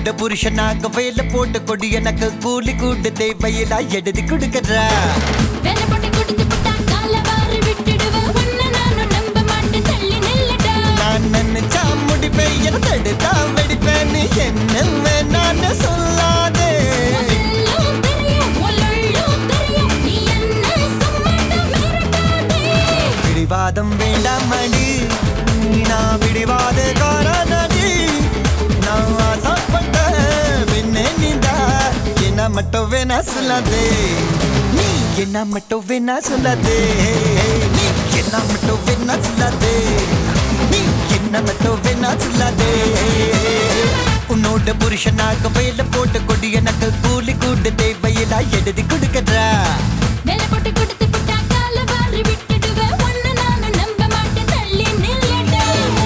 உன்னோட புருஷனாக வேலை போட்டு கொடி எனக்கு கூலி கூட்டு தேவையிலா எழுதி கொடுக்கறா வேலை போட்டு கொடுத்து புட்டா கால வாரி விட்டுடுவ உன்னை நானும் நம்ப மாட்டேன் தள்ளி நில்லுடா நான் நினைச்சா முடிப்பேன் என தடுத்தா வெடிப்பேன்னு என்ன வேணான்னு சொல்லாதே எல்லாம் தெரியும் உள்ளுள்ளும் தெரியும் நீ என்ன சும்மாட்ட மிரட்டாதே பிடிவாதம் வேண்டாம் அடி நான் பிடிவாத காரணடி நான் ஆசைப்பட்ட பின்னே நீதா என்ன மட்டும் வேணா சொல்லாதே நீ என்ன மட்டும் வேணா சொல்லாதே நீ என்ன மட்டும் வேணா சொல்லாதே நீ என்ன மட்டும் வேணா சொல்லாதே உன்னோட புருஷனாக வேலை போட்டு கொடி எனக்கு கூலி கூட்டு தேவையிலா எழுதி கொடுக்கறா வேலை போட்டு கொடுத்து புட்டா கால வாரி விட்டுடுவ உன்னை நானும் நம்ப மாட்டேன் தள்ளி நில்லுடா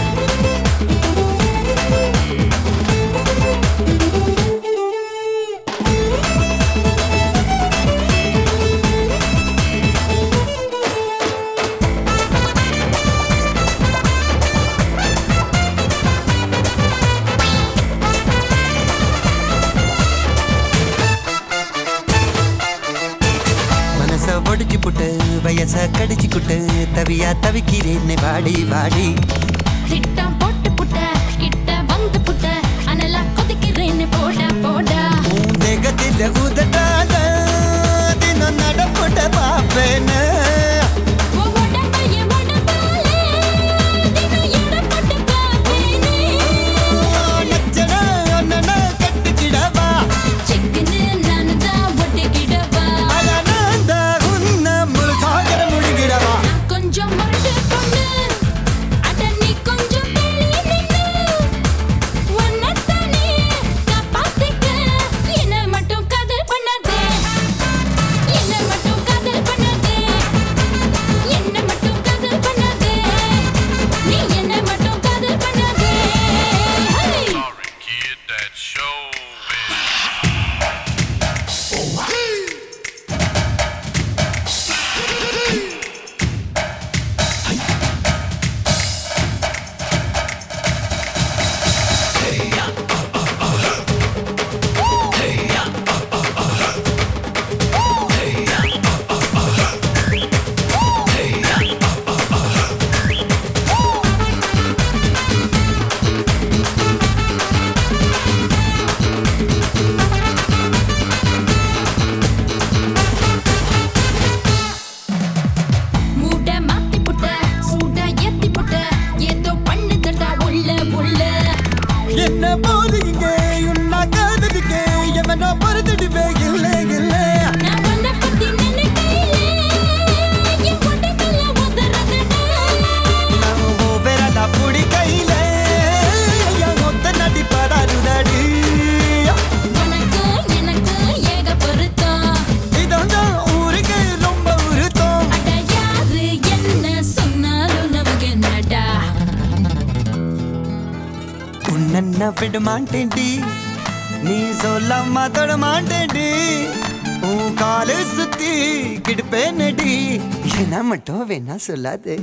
மனச ஒடிச்சு புட்டு வயச கடிச்சு குட்டு தவியா தவிக்கிறேன்னு வாடி வாடி திட்டம் போட்டு புட்ட கிட்ட வந்து புட்ட அனலா கொதிக்கிறேன்னு போடா போடா உன் தேகத்தில் உதட்டாத தினம் நடப்புட்ட பாப்பேன்னு உன் உடம்பைய உடம்பாலே தினம் எடை போட்டு பார்ப்பேனே. நச்சன அண்ணன கட்டிக்கிடவா சிக்குன்னு நானுதான் ஒட்டிக்கிடவா. அழகாந்த உன்ன முழுசாகர முழுகிடவா நான் கொஞ்சம் முரட்டு பொண்ணு. அட நீ கொஞ்சம் வெளிய நில்லு. உன்னைத்தானே காப்பாத்திக்க. என்னை மட்டும் காதல் பண்ணாதே. என்னை மட்டும் காதல் பண்ணாதே. என்னை மட்டும் காதல் பண்ணாதே. நீ என்னை மட்டும் காதல் பண்ணாதே. ஹே! Sorry, kid, that's showbiz. மூட மாத்தி புட்ட சூட ஏத்தி புட்ட ஏதோ பண்ணுதடா உள்ள உள்ள என்ன போதுங்க உன்னா காதலிக்க எவனா பொறுத்துடுவே இல்லை இல்லை நான் உன்னை பத்தி நினைக்கையிலே என் உடம்பெல்லாம் உதறதுடா நான் விரல புடி கையில என் மொத்த நடிப்படாருதடி உனக்கு எனக்கு ஏக பொருத்தம் இதான் ஊருக்கு ரொம்ப உருத்தம் அட யாரு என்ன சொன்னாலும் நமக்கு என்னடா உன்ன விட மாட்டேன்டி நீ சொல்லாம தொட மாட்டேன்டி உன் காலு சுத்தி கிடுப்பேனடி என்ன மட்டும் வேணா சொல்லாதே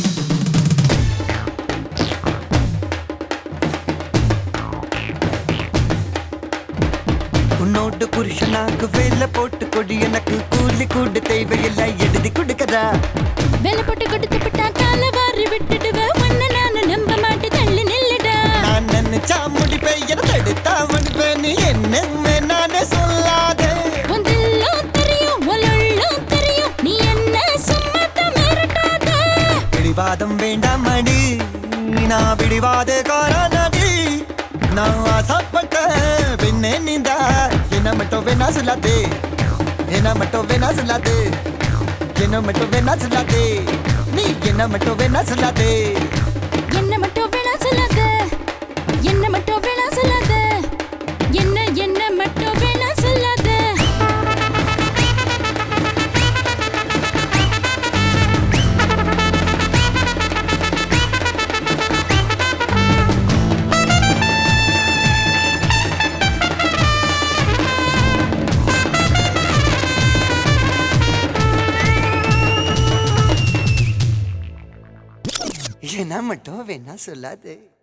உன்னோட புருஷனாக்கு வேலை போட்டு கொடி எனக்கு கூலி கூடு தேவையில்லை எழுதி கொடுக்கதா வேலை போட்டு கொடுத்து விட்டா கால வாரி விட்டுடுவ உன்னை நானும் நம்ப மாட்டேன் தள்ளி நில்லுடா நான் நினைச்சா முடிப்பேன் என தடுத்தா முடிப்பேன் நீ என்ன வேணான்னு சொல்லாதே உந்தெல்லாம் தெரியும் உலெல்லாம் தெரியும் நீ என்ன சும்மாத்த மிரட்டாத பிடிவாதம் வேண்டாம் அடி நான் பிடிவாத காரணடி நான் ஆசைப்பட்ட பின்னே நீந்தா என்ன மட்டும் வேணா சொல்லாதே என்ன மட்டும் வேணா சொல்லாதே என்ன மட்டும் வேணா சொல்லாதே நீ என்ன மட்டும் வேணா சொல்லாதே என்ன மட்டும் வேணா சொல்லாத என்ன மட்டும் வேணா சொல்லாத என்ன என்ன மட்டும் வேணா சொல்லாத என்ன மட்டும் வேணா சொல்லாதே